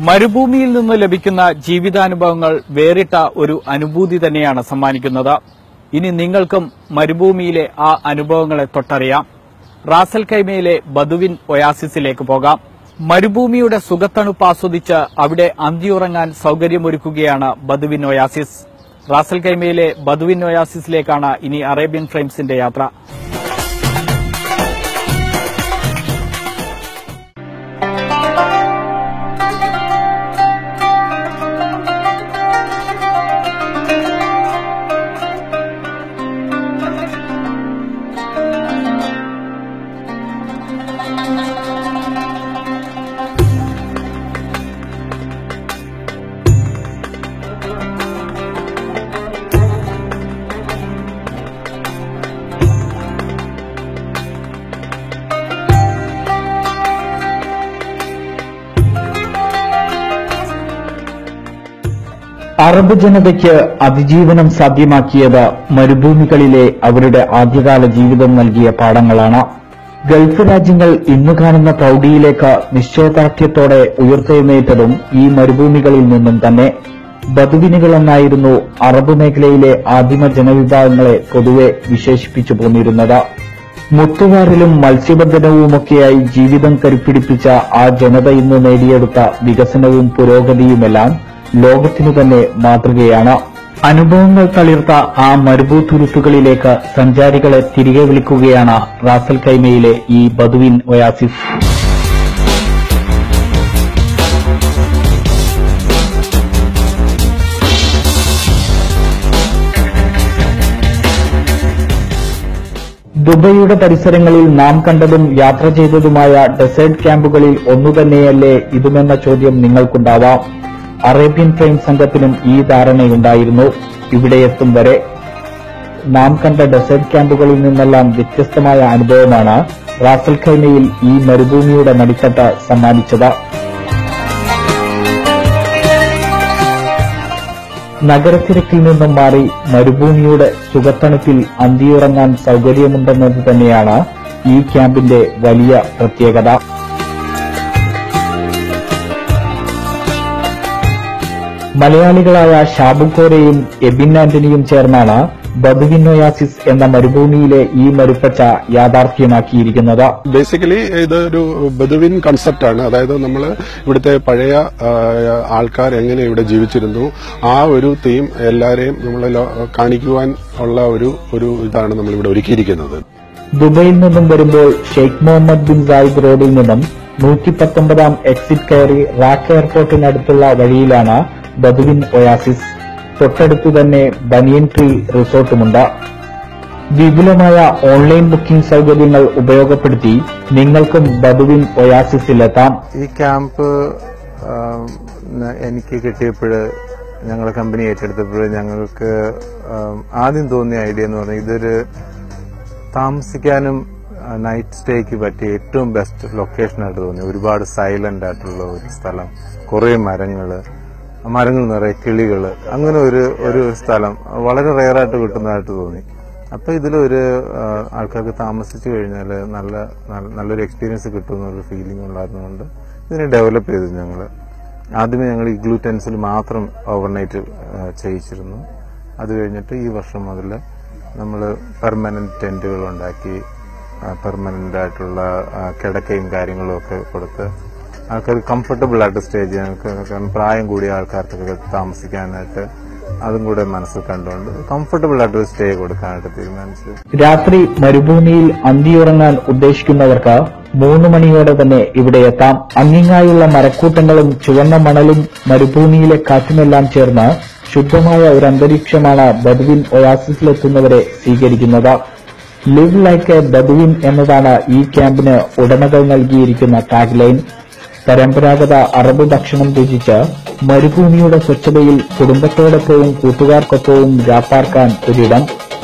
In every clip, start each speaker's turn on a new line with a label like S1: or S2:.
S1: മരുഭൂമിയിൽ നിന്ന് ലഭിക്കുന്ന ജീവിതാനുഭവങ്ങൾ വേറിട്ട ഒരു അനുഭൂതി തന്നെയാണ് സമ്മാനിക്കുന്നത് ഇനി നിങ്ങൾക്കും മരുഭൂമിയിലെ ആ അനുഭവങ്ങളെ തൊട്ടറിയാം റാസൽ കൈമയിലെ ബദുവിൻ ഒയാസിസിലേക്ക് പോകാം മരുഭൂമിയുടെ സുഖത്തണുപ്പ് ആസ്വദിച്ച് അവിടെ അന്തിയുറങ്ങാൻ സൌകര്യമൊരുക്കുകയാണ് ബദുവിൻ ഒയാസിസ് റാസൽ കൈമയിലെ ബദുവിൻ ഒയാസിസിലേക്കാണ് ഇനി അറേബ്യൻ ഫ്രെയിംസിന്റെ യാത്ര
S2: അറബ് ജനതയ്ക്ക് അതിജീവനം സാധ്യമാക്കിയത് മരുഭൂമികളിലെ അവരുടെ ആദ്യകാല ജീവിതം നൽകിയ പാഠങ്ങളാണ് ഗൾഫ് രാജ്യങ്ങൾ ഇന്നു കാണുന്ന പ്രൌഢിയിലേക്ക് നിശ്ചയദാർഢ്യത്തോടെ ഉയർത്തെഴുന്നേറ്റതും ഈ മരുഭൂമികളിൽ നിന്നും തന്നെ ബദുവിനുകളെന്നായിരുന്നു അറബ് മേഖലയിലെ ആദിമ ജനവിഭാഗങ്ങളെ പൊതുവെ വിശേഷിപ്പിച്ചു പോന്നിരുന്നത് മുത്തുവാരിലും മത്സ്യബന്ധനവുമൊക്കെയായി ജീവിതം കരുപ്പിടിപ്പിച്ച ആ ജനത ഇന്ന് നേടിയെടുത്ത വികസനവും പുരോഗതിയുമെല്ലാം ലോകത്തിനു തന്നെ മാതൃകയാണ് അനുഭവങ്ങൾ തളിർത്ത ആ മരുഭൂതുരുത്തുകളിലേക്ക് സഞ്ചാരികളെ തിരികെ വിളിക്കുകയാണ് റാസൽ കൈമയിലെ ഈ ബദുവിൻ ഒയാസിസ് ദുബൈയുടെ പരിസരങ്ങളിൽ നാം കണ്ടതും യാത്ര ചെയ്തതുമായ ഡെസേർട്ട് ക്യാമ്പുകളിൽ ഒന്നുതന്നെയല്ലേ ഇതുമെന്ന ചോദ്യം നിങ്ങൾക്കുണ്ടാവാം അറേബ്യൻ ട്രെയിൻ സംഘത്തിനും ഈ ധാരണയുണ്ടായിരുന്നു ഇവിടെ എത്തും വരെ നാം കണ്ട ഡെസേർട്ട് ക്യാമ്പുകളിൽ നിന്നെല്ലാം വ്യത്യസ്തമായ അനുഭവമാണ് റാസൽ ഖൈമയിൽ ഈ മരുഭൂമിയുടെ നടിത്തട്ട് സമ്മാനിച്ചത് നഗരത്തിരക്കിൽ നിന്നും മാറി മരുഭൂമിയുടെ സുഖത്തണുപ്പിൽ അന്തിയുറങ്ങാൻ സൌകര്യമുണ്ടെന്നത് തന്നെയാണ് ഈ ക്യാമ്പിന്റെ വലിയ പ്രത്യേകത മലയാളികളായ ഷാബുക്കോരയും എബിൻ ആന്റണിയും ചേർന്നാണ് ബദുവിനോയാസിസ് എന്ന മരുഭൂമിയിലെ ഈ മരുപ്പച്ച യാഥാർത്ഥ്യമാക്കിയിരിക്കുന്നത്
S3: ബേസിക്കലി ഇതൊരു ബദുവിൻ കൺസെപ്റ്റ് ആണ് അതായത് നമ്മൾ ഇവിടുത്തെ പഴയ ആ, ആൾക്കാർ എങ്ങനെ ഇവിടെ ജീവിച്ചിരുന്നു ആ ഒരു തീം എല്ലാരെയും നമ്മൾ കാണിക്കുവാൻ ഉള്ള ഒരു ഒരു ഇതാണ് നമ്മൾ ഇവിടെ ഒരുക്കിയിരിക്കുന്നത്
S2: ദുബൈയിൽ നിന്നും വരുമ്പോൾ ഷെയ്ഖ് മുഹമ്മദ് ബിൻ സായിദ് റോഡിൽ നിന്നും നൂറ്റി പത്തൊമ്പതാം എക്സിറ്റ് കയറി റാക്ക് എയർപോർട്ടിനടുത്തുള്ള വഴിയിലാണ് ബദുവിൻ ഒയാസിസ് തൊട്ടടുത്തു തന്നെ ബനിയൻ ട്രീ റിസോർട്ടുമുണ്ട് വിപുലമായ ഓൺലൈൻ ബുക്കിംഗ് സൌകര്യങ്ങൾ ഉപയോഗപ്പെടുത്തി നിങ്ങൾക്കും ബദുവിൻ ഒയാസിസിലെത്താം
S4: ഈ ക്യാമ്പ് ആം, ന- എനിക്ക് കിട്ടിയപ്പോൾ ഞങ്ങളുടെ കമ്പനി ഏറ്റെടുത്തപ്പോൾ ഞങ്ങൾക്ക് ആം, ആദ്യം തോന്നിയ ഐഡിയ എന്ന് പറഞ്ഞാൽ ഇതൊരു താമസിക്കാനും നൈറ്റ് സ്റ്റേക്ക് പറ്റിയ ഏറ്റവും ബെസ്റ്റ് ലൊക്കേഷൻ ആയിട്ട് തോന്നി ഒരുപാട് സൈലന്റ് ആയിട്ടുള്ള ഒരു സ്ഥലം കുറേ മരങ്ങള് ആ മരങ്ങൾ നിറയെ കിളികള് അങ്ങനെ ഒരു ഒരു സ്ഥലം വളരെ റെയറായിട്ട് കിട്ടുന്നതായിട്ട് തോന്നി അപ്പൊ ഇതിലൊരു ആ, ആൾക്കാർക്ക് താമസിച്ചു കഴിഞ്ഞാൽ നല്ല നല്ല- നല്ലൊരു എക്സ്പീരിയൻസ് കിട്ടുമെന്നൊരു ഫീലിംഗ് ഉണ്ടായിരുന്നുകൊണ്ട് ഇതിനെ ഡെവലപ്പ് ചെയ്തു ഞങ്ങൾ ആദ്യമേ ഞങ്ങൾ ഇഗ്ലൂ ടെൻസിൽ മാത്രം ഓവർനൈറ്റ് ചെയ്യിച്ചിരുന്നു അത് കഴിഞ്ഞിട്ട് ഈ വർഷം മുതൽ നമ്മൾ പെർമനന്റ് ടെന്റുകൾ ഉണ്ടാക്കി പെർമനന്റ് ആയിട്ടുള്ള ആ, കിടക്കയും കാര്യങ്ങളും ഒക്കെ കൊടുത്ത് ആൾക്കാർക്ക് കംഫർട്ടബിൾ ആയിട്ട് സ്റ്റേ ചെയ്യാൻ കാരണം പ്രായം കൂടിയ ആൾക്കാർക്കൊക്കെ താമസിക്കാനായിട്ട് അതും കൂടെ മനസ്സിൽ കണ്ടുകൊണ്ട് കംഫർട്ടബിൾ ആയിട്ട് സ്റ്റേ കൊടുക്കാനായിട്ട് തീരുമാനിച്ചു
S2: രാത്രി മരുഭൂമിയിൽ അന്തിയുറങ്ങാൻ ഉദ്ദേശിക്കുന്നവർക്ക് മൂന്ന് മണിയോടെ തന്നെ ഇവിടെ എത്താം അങ്ങിങ്ങായുള്ള മരക്കൂട്ടങ്ങളും ചുവന്ന മണലും മരുഭൂമിയിലെ കാറ്റുമെല്ലാം ചേർന്ന് ശുദ്ധമായ ഒരു അന്തരീക്ഷമാണ് ബദുവിൻ ഒയാസിസിലെത്തുന്നവരെ സ്വീകരിക്കുന്നത് ലിവ് ലൈക്ക് എ ബദുവിൻ എന്നതാണ് ഈ ക്യാമ്പിന് ഉടമകൾ നൽകിയിരിക്കുന്ന ടാഗ് ലൈൻ പരമ്പരാഗത അറബ് ഭക്ഷണം രുചിച്ച് മരുഭൂമിയുടെ സ്വച്ഛതയിൽ കുടുംബത്തോടൊപ്പവും കൂട്ടുകാർക്കൊപ്പവും രാപ്പാർക്കാൻ ഒരിടം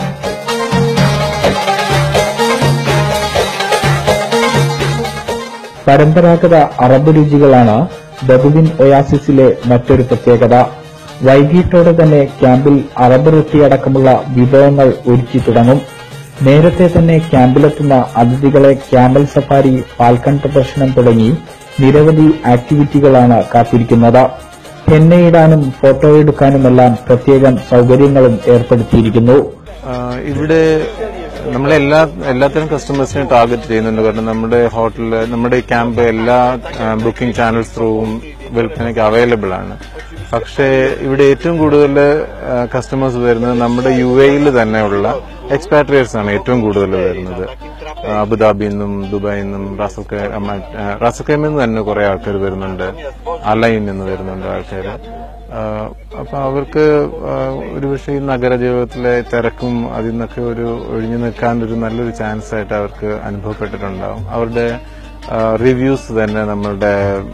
S2: പരമ്പരാഗത അറബ് രുചികളാണ് ബദുവിൻ ഒയാസിസിലെ മറ്റൊരു പ്രത്യേകത വൈകിട്ടോടെ തന്നെ ക്യാമ്പിൽ അറബ് റൊട്ടിയടക്കമുള്ള വിഭവങ്ങൾ ഒരുക്കി തുടങ്ങും നേരത്തെ തന്നെ ക്യാമ്പിലെത്തുന്ന അതിഥികളെ ക്യാമ്പൽ സഫാരി ഫാൽക്കൺ പ്രദർശനം തുടങ്ങി നിരവധി ആക്ടിവിറ്റികളാണ് കാത്തിരിക്കുന്നത് എണ്ണയിടാനും ഫോട്ടോ എടുക്കാനുമെല്ലാം പ്രത്യേകം സൌകര്യങ്ങളും ഏർപ്പെടുത്തിയിരിക്കുന്നു
S4: ആഹ് ഇവിടെ നമ്മളെല്ലാ എല്ലാത്തരം കസ്റ്റമേഴ്സിനെയും ടാർഗറ്റ് ചെയ്യുന്നുണ്ട് കാരണം നമ്മുടെ ഹോട്ടലിൽ നമ്മുടെ ഈ ക്യാമ്പ് എല്ലാ ബുക്കിംഗ് ചാനൽസ് ത്രൂവും വിൽപ്പനയ്ക്ക് അവൈലബിൾ ആണ് പക്ഷേ ഇവിടെ ഏറ്റവും കൂടുതൽ കസ്റ്റമേഴ്സ് വരുന്നത് നമ്മുടെ യു എയിൽ തന്നെയുള്ള എക്സ്പാട്രിയേറ്റ്സ് ആണ് ഏറ്റവും കൂടുതൽ വരുന്നത് ആഹ് അബുദാബിയിൽ നിന്നും ദുബായിൽ നിന്നും റാസൽ ഖൈ- ആ, മറ്റ്, ആ, റാസൽ ഖൈമിൽ നിന്ന് തന്നെ കുറെ ആൾക്കാർ വരുന്നുണ്ട് അലയിൽ നിന്ന് വരുന്നുണ്ട് ആൾക്കാർ ആഹ് അപ്പൊ അവർക്ക് ആഹ് ഒരുപക്ഷെ ഈ നഗരജീവിതത്തിലെ തിരക്കും അതിൽ നിന്നൊക്കെ ഒരു ഒഴിഞ്ഞു നിൽക്കാൻ ഒരു നല്ലൊരു ചാൻസ് ആയിട്ട് അവർക്ക് അനുഭവപ്പെട്ടിട്ടുണ്ടാവും അവരുടെ റിവ്യൂസ് തന്നെ നമ്മളുടെ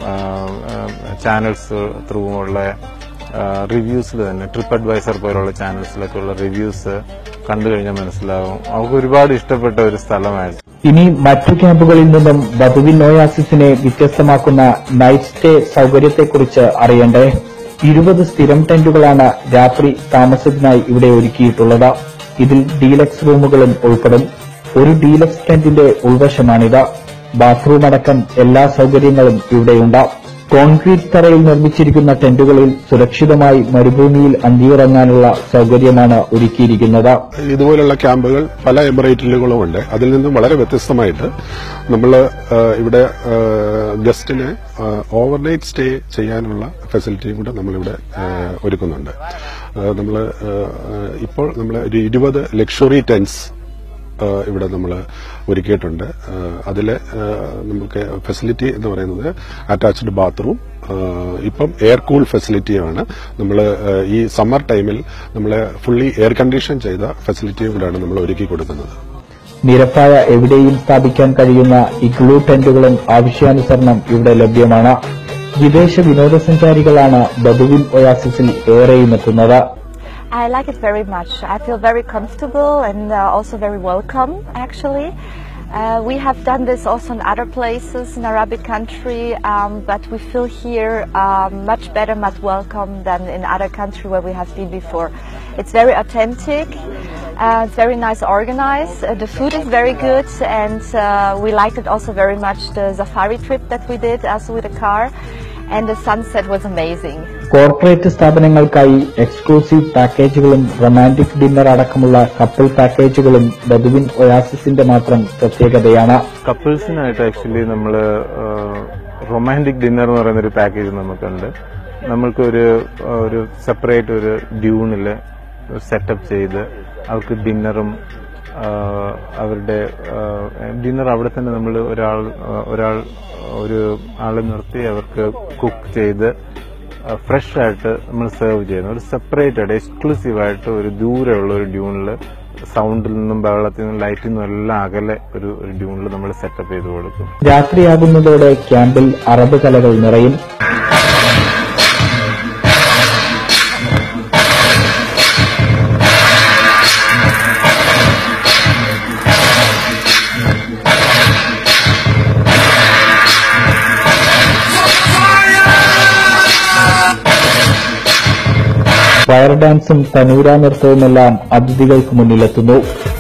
S4: ചാനൽസ് ത്രൂ ഉള്ള റിവ്യൂസിൽ തന്നെ ട്രിപ്പ് അഡ്വൈസർ പോലുള്ള ചാനൽസിലൊക്കെ ഉള്ള റിവ്യൂസ് കണ്ടു കഴിഞ്ഞാൽ മനസ്സിലാവും അവർക്ക് ഒരുപാട് ഇഷ്ടപ്പെട്ട ഒരു സ്ഥലമായിട്ട്
S2: ഇനി മറ്റു ക്യാമ്പുകളിൽ നിന്നും ബദുവിൻ ഓയാസിസിനെ വ്യത്യസ്തമാക്കുന്ന നൈറ്റ് സ്റ്റേ സൌകര്യത്തെക്കുറിച്ച് അറിയണ്ടേ ഇരുപത് സ്ഥിരം ടെന്റുകളാണ് രാത്രി താമസത്തിനായി ഇവിടെ ഒരുക്കിയിട്ടുള്ളത് ഇതിൽ ഡീലക്സ് റൂമുകളും ഉൾപ്പെടും ഒരു ഡീലക്സ് ടെന്റിന്റെ ഉൾവശമാണിത് ബാത്റൂം അടക്കം എല്ലാ സൌകര്യങ്ങളും ഇവിടെയുണ്ട് കോൺക്രീറ്റ് തറയിൽ നിർമ്മിച്ചിരിക്കുന്ന ടെന്റുകളിൽ സുരക്ഷിതമായി മരുഭൂമിയിൽ അന്തിയിറങ്ങാനുള്ള സൌകര്യമാണ് ഒരുക്കിയിരിക്കുന്നത്
S3: ഇതുപോലുള്ള ക്യാമ്പുകൾ പല എമിറേറ്റിലുകളും ഉണ്ട് അതിൽ നിന്നും വളരെ വ്യത്യസ്തമായിട്ട് നമ്മൾ ഇവിടെ ഗസ്റ്റിന് ഓവർനൈറ്റ് സ്റ്റേ ചെയ്യാനുള്ള ഫെസിലിറ്റിയും കൂടെ നമ്മളിവിടെ ആ, ഒരുക്കുന്നുണ്ട് നമ്മൾ ഇപ്പോൾ നമ്മൾ ഒരു ഇരുപത് ലക്ഷറി ടെൻസ് ഇവിടെ നമ്മൾ ഒരുക്കിയിട്ടുണ്ട് അതിൽ നമുക്ക് ഫെസിലിറ്റി എന്ന് പറയുന്നത് അറ്റാച്ച്ഡ് ബാത്റൂം ഇപ്പം എയർ കൂൾ ഫെസിലിറ്റിയാണ് നമ്മൾ ഈ സമ്മർ ടൈമിൽ നമ്മൾ ഫുള്ളി എയർ കണ്ടീഷൻ ചെയ്ത ഫെസിലിറ്റിയും കൂടെയാണ് നമ്മൾ ഒരുക്കി കൊടുക്കുന്നത്
S2: നിരപ്പായ എവിടെയും സ്ഥാപിക്കാൻ കഴിയുന്ന ഇഗ്ലൂ ടെന്റുകളും ആവശ്യാനുസരണം ഇവിടെ ലഭ്യമാണ് വിദേശ വിനോദസഞ്ചാരികളാണ് ബദുവിൻ ഒയാസിസിൽ ഏറെയും എത്തുന്നത്
S5: I like it very much. I feel very comfortable and uh, also very welcome, actually. Uh, we have done this also in other places in Arabic country, um, but we feel here um, much better, much welcome than in other country where we have been before. It's very authentic. Uh, it's very nice organized. Uh, the food is very good, and uh, we liked it also very much. The safari trip that we did, also with the car, and the sunset was amazing.
S2: Corporate സ്ഥാപനങ്ങൾക്കായി exclusive പാക്കേജുകളും romantic dinner അടക്കമുള്ള couple പാക്കേജുകളും Bedouin ഒയാസിസിന്റെ മാത്രം പ്രത്യേകതയാണ്
S4: കപ്പിൾസിനായിട്ട് actually നമ്മൾ romantic dinner എന്ന് പറയുന്ന ഒരു പാക്കേജ് നമുക്കുണ്ട് നമ്മൾക്ക് ഒരു ആ, ഒരു സെപ്പറേറ്റ് ഒരു ഡ്യൂണിൽ സെറ്റപ്പ് ചെയ്ത് അവർക്ക് ഡിന്നറും അവരുടെ ഡിന്നർ അവിടെ തന്നെ നമ്മൾ ഒരാൾ ആ, ഒരാൾ ഒരു ആളെ നിർത്തി അവർക്ക് കുക്ക് ചെയ്ത് ഫ്രഷ് ആയിട്ട് നമ്മൾ സെർവ് ചെയ്യുന്നു ഒരു സെപ്പറേറ്റ് ആയിട്ട് എക്സ്ക്ലൂസീവ് ആയിട്ട് ഒരു ദൂരെയുള്ള ഒരു ഡ്യൂണിൽ സൗണ്ടിൽ നിന്നും ബഹളത്തിൽ നിന്നും ലൈറ്റിൽ നിന്നും എല്ലാം അകലെ ഒരു ഒരു ഡ്യൂണിൽ നമ്മൾ സെറ്റപ്പ് ചെയ്ത് കൊടുക്കും
S2: രാത്രിയാകുന്നതോടെ ക്യാമ്പിൽ അറബ് കലകൾ നിറയും ഫയർ ഡാൻസും തനൂര നൃത്തവുമെല്ലാം അതിഥികൾക്ക് മുന്നിലെത്തുന്നു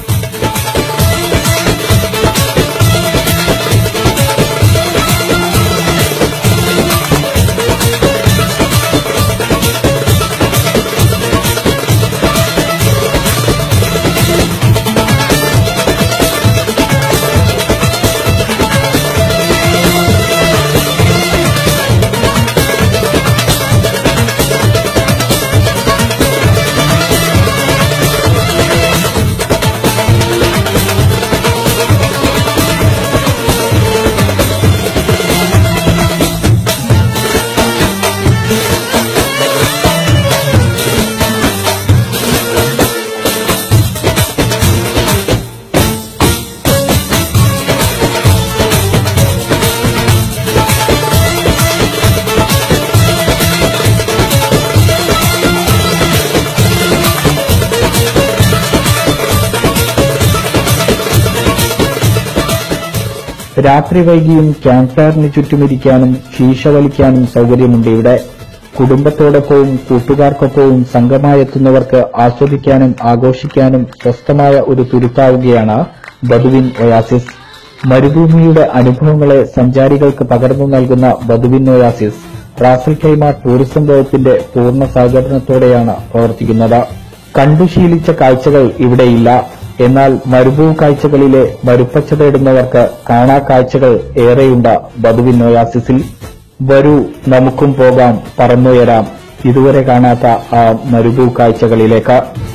S2: രാത്രി വൈകിയും ക്യാമ്പ് ഫയറിന് ചുറ്റുമിരിക്കാനും ശീശ വലിക്കാനും സൌകര്യമുണ്ട് ഇവിടെ കുടുംബത്തോടൊപ്പവും കൂട്ടുകാർക്കൊപ്പവും സംഘമായെത്തുന്നവർക്ക് ആസ്വദിക്കാനും ആഘോഷിക്കാനും സ്വസ്ഥമായ ഒരു തുരുത്താവുകയാണ് ബദുവിൻ ഒയാസിസ് മരുഭൂമിയുടെ അനുഭവങ്ങളെ സഞ്ചാരികൾക്ക് പകർന്നു നൽകുന്ന Bedouin oasis Ras al Khaimah tourism വകുപ്പിന്റെ പൂർണ്ണ സഹകരണത്തോടെയാണ് പ്രവർത്തിക്കുന്നത് കണ്ടുശീലിച്ച കാഴ്ചകൾ ഇവിടെയില്ല എന്നാൽ മരുഭൂ കാഴ്ചകളിലെ മരുപ്പച്ച തേടുന്നവർക്ക് കാണാ കാഴ്ചകൾ ഏറെയുണ്ട് ബദുവിൻ ഒയാസിസിൽ വരൂ നമുക്കും പോകാം പറന്നുയരാം ഇതുവരെ കാണാത്ത ആ മരുഭൂ കാഴ്ചകളിലേക്ക്